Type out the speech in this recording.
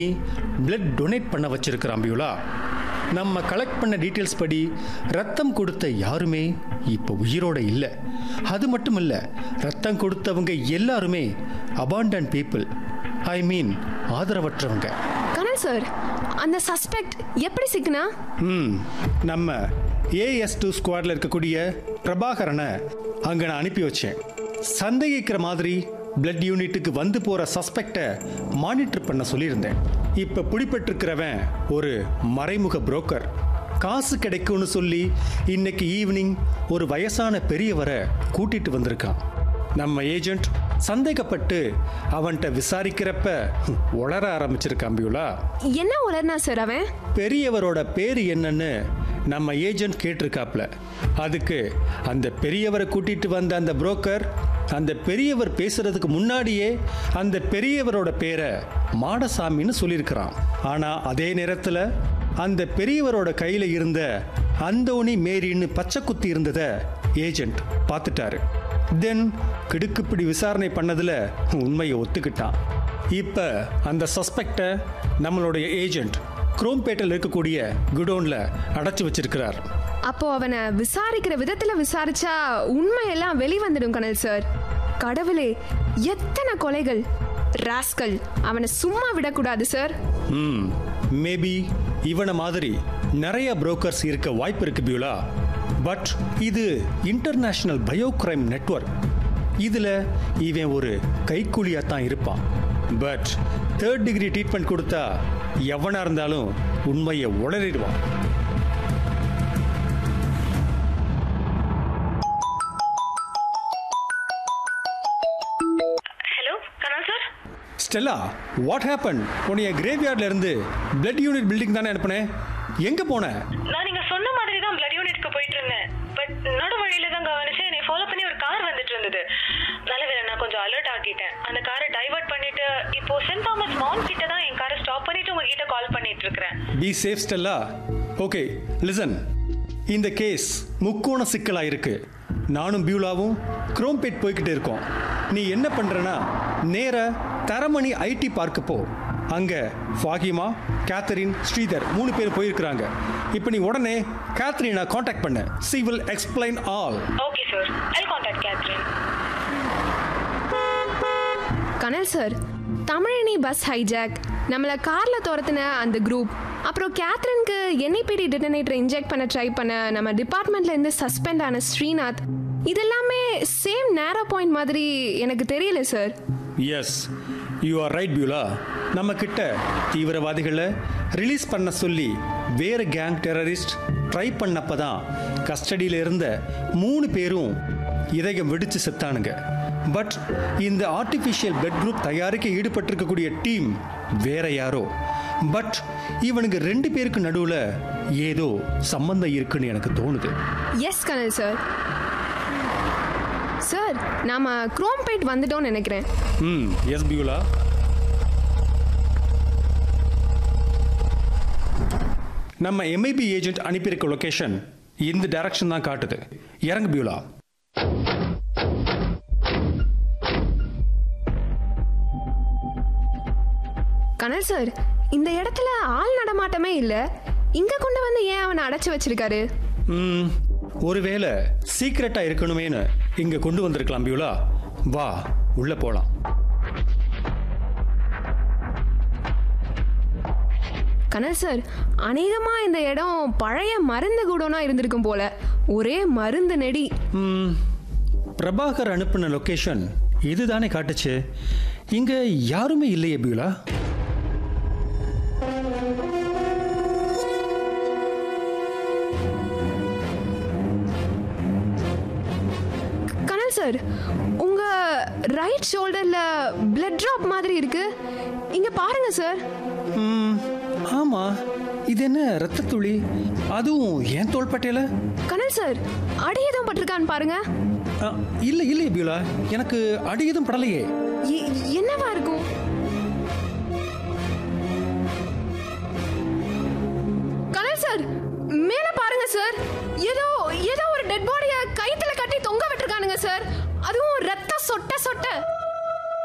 blood donate பண்ண வச்சிருக்கிறான் Beulah நம்ம கலெக்ட் பண்ண டீட்டெயில்ஸ் படி ரத்தம் கொடுத்த யாருமே இப்போ உயிரோட இல்லை அது மட்டும் இல்லை ரத்தம் கொடுத்தவங்க எல்லாருமே அபாண்டன் பீப்புள் ஐ மீன் ஆதரவற்றவங்க கனல் சார் அந்த சஸ்பெக்ட் எப்படி சிக்கினா ம் நம்ம ஏஎஸ் டூ ஸ்குவாடில் இருக்கக்கூடிய பிரபாகரனை அங்கே நான் அனுப்பி வச்சேன் சந்தேகிக்கிற மாதிரி பிளட் யூனிட்டுக்கு வந்து போகிற சஸ்பெக்டை மானிட்டர் பண்ண சொல்லியிருந்தேன் இப்போ பிடிபட்டிருக்கிறவன் ஒரு மறைமுக புரோக்கர் காசு கிடைக்கும்னு சொல்லி இன்னைக்கு ஈவினிங் ஒரு வயசான பெரியவரை கூட்டிட்டு வந்திருக்கான் நம்ம ஏஜென்ட் சந்தேகப்பட்டு அவன்கிட்ட விசாரிக்கிறப்ப உளர ஆரம்பிச்சிருக்கான் பியூலா என்ன உளர்னா சார் அவன் பெரியவரோட பேர் என்னன்னு நம்ம ஏஜென்ட் கேட்டிருக்காப்ல அதுக்கு அந்த பெரியவரை கூட்டிட்டு வந்த அந்த புரோக்கர் அந்த பெரியவர் பேசுறதுக்கு முன்னாடியே அந்த பெரியவரோட பேரை மாடசாமின்னு சொல்லியிருக்கிறான் ஆனா அதே நேரத்தில் அந்த பெரியவரோட கையில இருந்த அந்தோணி மேரின்னு பச்சை குத்தி இருந்ததை ஏஜென்ட் பார்த்துட்டாரு தென் கிடுக்குப்பிடி விசாரணை பண்ணதுல உண்மையை ஒத்துக்கிட்டான் இப்போ அந்த சஸ்பெக்டை நம்மளுடைய ஏஜென்ட் குரோம்பேட்டில் இருக்கக்கூடிய குடோன்ல அடைச்சு வச்சிருக்கிறார் அப்போ அவனை விசாரிக்கிற விதத்துல விசாரிச்சா உண்மையெல்லாம் வெளிவந்துடும் கனல் சார் கடவுளே எத்தனை கொலைகள் ராஸ்கல் அவனை சும்மா விடக்கூடாது சார் ம் மேபி இவனை மாதிரி நிறைய புரோக்கர்ஸ் இருக்க வாய்ப்பு இருக்கு பியூலா பட் இது இன்டர்நேஷனல் பயோ கிரைம் நெட்வொர்க் இதுல இவன் ஒரு கைக்கூலியா தான் இருப்பான் பட் தேர்ட் டிகிரி ட்ரீட்மெண்ட் கொடுத்தா எவனா இருந்தாலும் உண்மையை உளறிடுவான் hello Kanal sir Stella what happen உன்னைய கிரேவ்யார்ட்ல இருந்து பிளட் யூனிட் பில்டிங் தானே அனுப்புனேன் எங்க போன நான் நீங்க சொன்ன மாதிரி தான் பிளட் யூனிட்க்கு போயிட்டு இருந்தேன் பட் நடு வழியில தான் கவனிச்சு என்னை ஃபாலோ பண்ணி ஒரு கார் வந்துட்டு இருந்தது நல்ல வேலை நான் கொஞ்சம் அலர்ட் ஆகிட்டேன் அந்த காரை டைவர்ட் பண்ணிட்டு இப்போ சென்ட் தாமஸ் மவுண்ட் கிட்ட தான் என் காரை ஸ்டாப் பண்ணிட்டு உங்ககிட்ட கால் பண்ணிட்டு இருக்கிறேன் be safe Stella okay listen இந்த கேஸ் முக்கோண சிக்கலா இருக்கு நானும் பியூலாவும் குரோம்பேட் போய்கிட்டு இருக்கோம் நீ என்ன பண்றனா நேர தரமணி ஐடி பார்க்க போ அங்க ஃபாகிமா கேத்தரின் ஸ்ரீதர் மூணு பேர் போயிருக்கிறாங்க இப்போ நீ உடனே கேத்தரினை காண்டாக்ட் பண்ண she will explain all okay sir I contact Catherine Kanal sir Tamizhini bus hijack நம்மளை கார்ல துரத்துன அந்த குரூப் அப்புறம் கேத்ரின்க்கு என்ஐபிடி டிட்டனேட்டர் இன்ஜெக்ட் பண்ண ட்ரை பண்ண நம்ம டிபார்ட்மெண்ட்ல இருந்து சஸ்பெண்ட் ஆன ஸ்ரீநாத் இதெல்லாமே சேம் நேரோ பாயிண்ட் மாதிரி எனக்கு தெரியல sir yes you are right Beulah நம்ம கிட்ட தீவிரவாதிகளை ரிலீஸ் பண்ண சொல்லி வேறு கேங் டெரரிஸ்ட் ட்ரை பண்ணப்ப தான் கஸ்டடியில் இருந்த மூணு பேரும் இதயம் வெடிச்சு செத்தானுங்க பட் இந்த ஆர்டிஃபிஷியல் பெட் குரூப் தயாரிக்க ஈடுபட்டிருக்கக்கூடிய டீம் வேற யாரோ பட் இவனுங்க ரெண்டு பேருக்கு நடுவில் ஏதோ சம்பந்தம் இருக்குன்னு எனக்கு தோணுது எஸ் கனல் சார் சார் நாம குரோம்பேட் வந்துட்டோம்னு நினைக்கிறேன் ம் எஸ் பியூலா நம்ம எம்ஐபி ஏஜென்ட் அனுப்பியிருக்க லொகேஷன் இந்த டைரக்ஷன் தான் காட்டுது இறங்கு பியூலா கனல் சார் இந்த இடத்துல ஆள் நடமாட்டமே இல்ல இங்க கொண்டு வந்து ஏன் அவனை அடைச்சு வச்சிருக்காரு ம் ஒருவேளை சீக்ரெட்டாக இருக்கணுமேனு இங்கே கொண்டு வந்திருக்கலாம் பியூலா வா உள்ள போகலாம் கனல் சார் அநேகமா இந்த இடம் பழைய மருந்து கூடனா இருந்திருக்கும் போல ஒரே மருந்து நெடி ம், பிரபாகர் அனுப்பின லொகேஷன் இதுதானே காட்டுச்சு இங்கே யாருமே இல்லையே பியூலா கனல் சார் உங்க ரைட் ஷோல்டர்ல பிளட் டிராப் மாதிரி இருக்கு இங்க பாருங்க சார் ம், ஆமா இது என்ன ரத்த துளி அதுவும் ஏன் தோள்பட்டையில கனல் சார் அடி எதுவும் பட்டிருக்கான்னு பாருங்க ஆ, இல்லை இல்லை பியூலா எனக்கு அடி எதுவும் படலையே